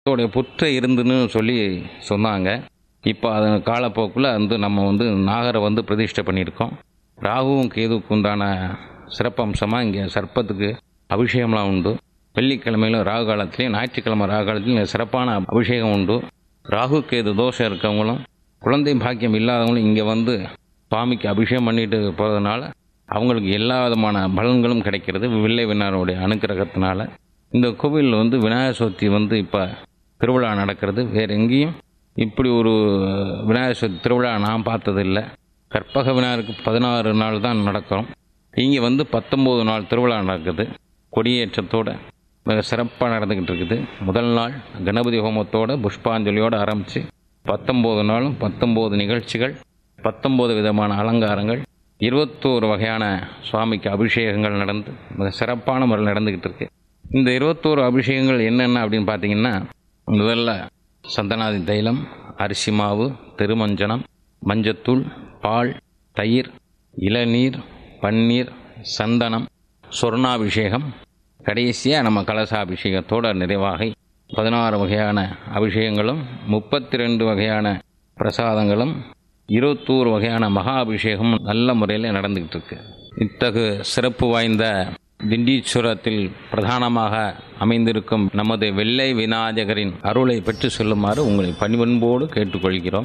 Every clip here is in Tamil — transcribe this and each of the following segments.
அதோடைய புற்று இருந்துன்னு சொல்லி சொன்னாங்க இப்போ அது காலப்போக்கில் வந்து நம்ம வந்து நாகரை வந்து பிரதிஷ்டை பண்ணியிருக்கோம் ராகுவும் கேதுவுக்கு உண்டான சிறப்பம்சமாக இங்கே சர்ப்பத்துக்கு அபிஷேகம்லாம் உண்டு வெள்ளிக்கிழமையிலும் ராகு காலத்துலேயும் ஞாயிற்றுக்கிழமை ராகு காலத்துலையும் சிறப்பான அபிஷேகம் உண்டு ராகு கேது தோஷம் இருக்கவங்களும் குழந்தை பாக்கியம் இல்லாதவங்களும் இங்கே வந்து சுவாமிக்கு அபிஷேகம் பண்ணிட்டு போகிறதுனால அவங்களுக்கு எல்லா விதமான பலன்களும் கிடைக்கிறது வில்லை விநாயகருடைய அனுக்கிரகத்தினால இந்த கோவில் வந்து விநாயகர் சதுர்த்தி வந்து இப்போ திருவிழா நடக்கிறது வேறு எங்கேயும் இப்படி ஒரு விநாயகர் சதுர்த்தி திருவிழா நான் பார்த்ததில்லை கற்பக விநாயகருக்கு பதினாறு நாள் தான் நடக்கும் இங்கே வந்து பத்தொம்போது நாள் திருவிழா நடக்குது கொடியேற்றத்தோட மிக சிறப்பாக நடந்துக்கிட்டு இருக்குது முதல் நாள் கணபதி ஹோமத்தோட புஷ்பாஞ்சலியோடு ஆரம்பித்து பத்தொம்போது நாளும் பத்தொம்போது நிகழ்ச்சிகள் பத்தொம்போது விதமான அலங்காரங்கள் இருபத்தோரு வகையான சுவாமிக்கு அபிஷேகங்கள் நடந்து மிக சிறப்பான முறையில் நடந்துக்கிட்டு இருக்கு இந்த இருபத்தோரு அபிஷேகங்கள் என்னென்ன அப்படின்னு பார்த்தீங்கன்னா முதல்ல சந்தனாதி தைலம் அரிசி மாவு திருமஞ்சனம் மஞ்சத்தூள் பால் தயிர் இளநீர் பன்னீர் சந்தனம் சொர்ணாபிஷேகம் கடைசியாக நம்ம கலசாபிஷேகத்தோட நிறைவாகி பதினாறு வகையான அபிஷேகங்களும் முப்பத்தி ரெண்டு வகையான பிரசாதங்களும் இருபத்தோரு வகையான மகா அபிஷேகம் நல்ல முறையில் நடந்துக்கிட்டு இருக்கு இத்தகு சிறப்பு வாய்ந்த திண்டீஸ்வரத்தில் பிரதானமாக அமைந்திருக்கும் நமது வெள்ளை விநாயகரின் அருளை பெற்று செல்லுமாறு உங்களை பணிவன்போடு கேட்டுக்கொள்கிறோம்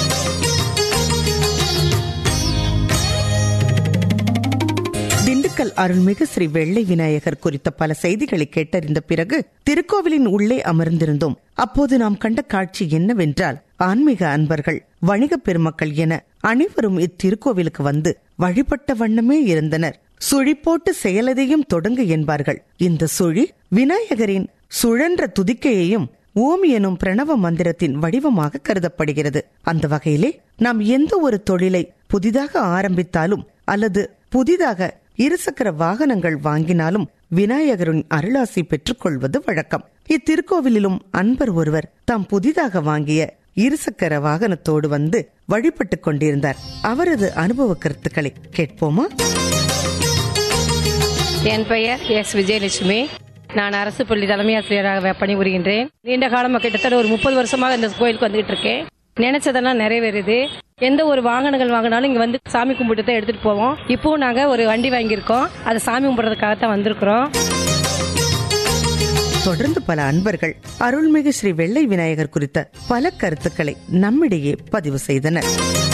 திண்டுக்கல் அருள்மிகு ஸ்ரீ வெள்ளை விநாயகர் குறித்த பல செய்திகளை கேட்டறிந்த பிறகு திருக்கோவிலின் உள்ளே அமர்ந்திருந்தோம் அப்போது நாம் கண்ட காட்சி என்னவென்றால் ஆன்மீக அன்பர்கள் வணிகப் பெருமக்கள் என அனைவரும் இத்திருக்கோவிலுக்கு வந்து வழிபட்ட வண்ணமே இருந்தனர் சுழி போட்டு செயலதையும் தொடங்கு என்பார்கள் இந்த சுழி விநாயகரின் சுழன்ற துதிக்கையையும் ஓம் எனும் பிரணவ மந்திரத்தின் வடிவமாக கருதப்படுகிறது அந்த வகையிலே நாம் எந்த ஒரு தொழிலை புதிதாக ஆரம்பித்தாலும் அல்லது புதிதாக இருசக்கர வாகனங்கள் வாங்கினாலும் விநாயகரின் அருளாசி பெற்றுக் கொள்வது வழக்கம் இத்திருக்கோவிலிலும் அன்பர் ஒருவர் தாம் புதிதாக வாங்கிய இருசக்கர வாகனத்தோடு வந்து வழிபட்டுக் கொண்டிருந்தார் அவரது அனுபவ கருத்துக்களை கேட்போமா என் பெயர் எஸ் விஜயலட்சுமி நான் அரசு பள்ளி தலைமை ஆசிரியராக பணிபுரிகின்றேன் நீண்ட காலமாக கிட்டத்தட்ட ஒரு முப்பது வருஷமாக இந்த கோயிலுக்கு வந்துகிட்டு இருக்கேன் நினைச்சதெல்லாம் நிறைவேறுது எந்த ஒரு வாகனங்கள் வாங்கினாலும் இங்க வந்து சாமி கும்பிட்டு தான் எடுத்துட்டு போவோம் இப்பவும் நாங்க ஒரு வண்டி வாங்கியிருக்கோம் அதை சாமி கும்பிடுறதுக்காக தான் வந்திருக்கிறோம் தொடர்ந்து பல அன்பர்கள் அருள்மிகு ஸ்ரீ வெள்ளை விநாயகர் குறித்த பல கருத்துக்களை நம்மிடையே பதிவு செய்தனர்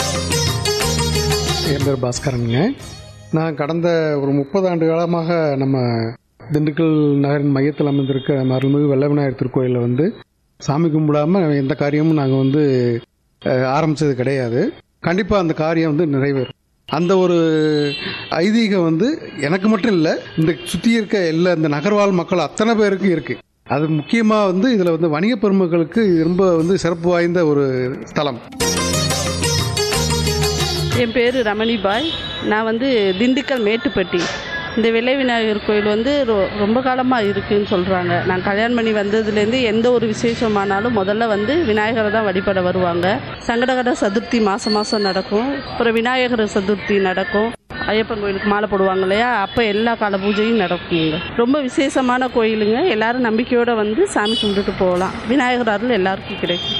என் பேர் பாஸ்கரனுங்க நான் கடந்த ஒரு முப்பது ஆண்டு காலமாக நம்ம திண்டுக்கல் நகரின் மையத்தில் அமைந்திருக்க நம்ம அருள்மிகு வெள்ள விநாயகர் திருக்கோயிலில் வந்து சாமி கும்பிடாம எந்த காரியமும் நாங்கள் வந்து அஹ், ஆரம்பிச்சது கிடையாது கண்டிப்பாக அந்த காரியம் வந்து நிறைவேறும் அந்த ஒரு ஐதீகம் வந்து எனக்கு மட்டும் இல்லை இந்த சுற்றி இருக்க எல்லா இந்த நகர்வாழ் மக்கள் அத்தனை பேருக்கும் இருக்கு அது முக்கியமாக வந்து இதில் வந்து வணிக பெருமக்களுக்கு இது ரொம்ப வந்து சிறப்பு வாய்ந்த ஒரு ஸ்தலம் என் பேர் ரமணி பாய் நான் வந்து திண்டுக்கல் மேட்டுப்பட்டி இந்த வெள்ளை விநாயகர் கோயில் வந்து ரொ- ரொம்ப காலமாக இருக்குன்னு சொல்கிறாங்க நான் கல்யாணம் பண்ணி வந்ததுலேருந்து எந்த ஒரு விசேஷமானாலும் முதல்ல வந்து விநாயகரை தான் வழிபட வருவாங்க சங்கடகர சதுர்த்தி மாதம் மாதம் நடக்கும் அப்புறம் விநாயகர் சதுர்த்தி நடக்கும் ஐயப்பன் கோயிலுக்கு மாலை போடுவாங்க இல்லையா அப்போ எல்லா கால பூஜையும் நடக்குங்க ரொம்ப விசேஷமான கோயிலுங்க எல்லாரும் நம்பிக்கையோடு வந்து சாமி கும்பிட்டுட்டு போகலாம் விநாயகர் அருள் எல்லாருக்கும் கிடைக்கும்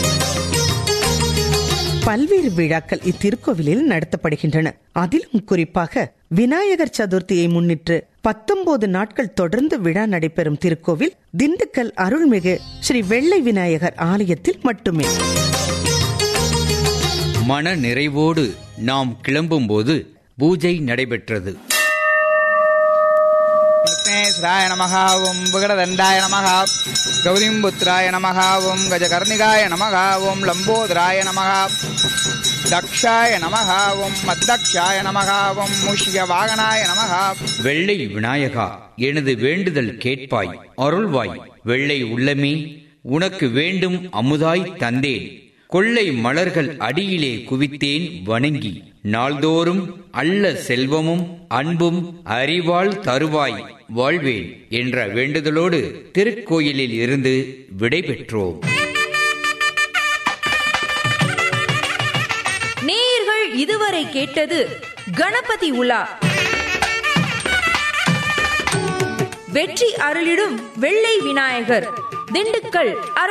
பல்வேறு விழாக்கள் இத்திருக்கோவிலில் நடத்தப்படுகின்றன அதிலும் குறிப்பாக விநாயகர் சதுர்த்தியை முன்னிட்டு பத்தொன்பது நாட்கள் தொடர்ந்து விழா நடைபெறும் திருக்கோவில் திண்டுக்கல் அருள்மிகு ஸ்ரீ வெள்ளை விநாயகர் ஆலயத்தில் மட்டுமே மன நிறைவோடு நாம் கிளம்பும்போது பூஜை நடைபெற்றது விக்னேஸ்வராய நமः ஓம் விகடதண்டாய நமः கௌரிம் புத்திராய நமः ஓம் கஜகர்ணிகாய நமः ஓம் லம்போதராய நமः தக்ஷாய நமः ஓம் மத்தக்ஷாய நமः ஓம் மூஷிக வாகனாய நமः வெள்ளை விநாயகா எனது வேண்டுதல் கேட்பாய் அருள்வாய் வெள்ளை உள்ளமே உனக்கு வேண்டும் அமுதாய் தந்தேன் கொள்ளை மலர்கள் அடியிலே குவித்தேன் வணங்கி நாள்தோறும் அல்ல செல்வமும் அன்பும் அறிவாள் தருவாய் வாழ்வேன் என்ற வேண்டுதலோடு திருக்கோயிலில் இருந்து விடை பெற்றோம் நேயர்கள் இதுவரை கேட்டது கணபதி உலா வெற்றி அருளிடும் வெள்ளை விநாயகர் திண்டுக்கல்